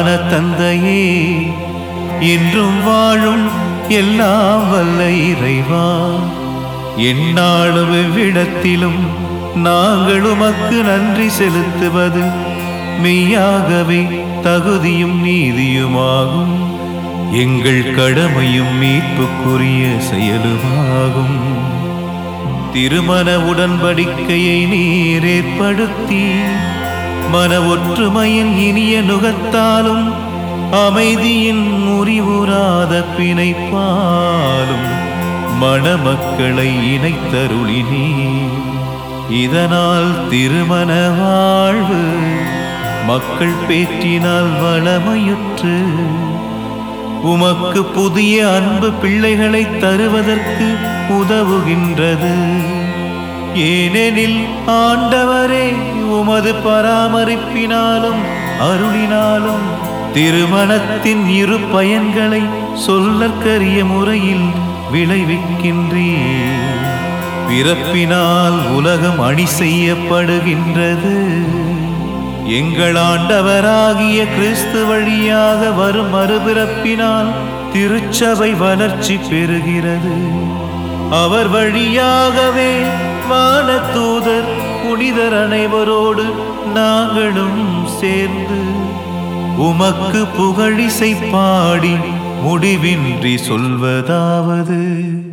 தந்தையே என்றும் வாழும் எல்லாம் வல்ல இறைவா எந்நாளும் எவ்விடத்திலும் நாங்கள் உமக்கு நன்றி செலுத்துவது மெய்யாகவே தகுதியும் நீதியுமாகும் எங்கள் கடமையும் மீட்புக்குரிய செயலுமாகும் திருமண உடன்படிக்கையை நீர் ஏற்படுத்தி மன ஒற்றுமையின் இனிய நுகத்தாலும் அமைதியின் முறிவுறாத பிணைப்பாலும் மணமக்களை இணைத்தருளினீ இதனால் திருமண வாழ்வு மக்கள் பேற்றினால் வளமையுற்று உமக்கு புதிய அன்பு பிள்ளைகளை தருவதற்கு உதவுகின்றது ஏனெனில் ஆண்டவரே உமது பராமரிப்பினாலும் அருளினாலும் திருமணத்தின் இரு பயன்களை சொல்லற்கரிய முறையில் விளைவிக்கின்றீர் பிறப்பினால் உலகம் அணி செய்யப்படுகின்றது எங்கள் ஆண்டவராகிய கிறிஸ்து வழியாக வரும் மறுபிறப்பினால் திருச்சபை வளர்ச்சி பெறுகிறது அவர் வழியாகவே வானதூதர் புனிதர் அனைவரோடு நாங்களும் சேர்ந்து உமக்கு புகழிசை பாடி முடிவின்றி சொல்வதாவது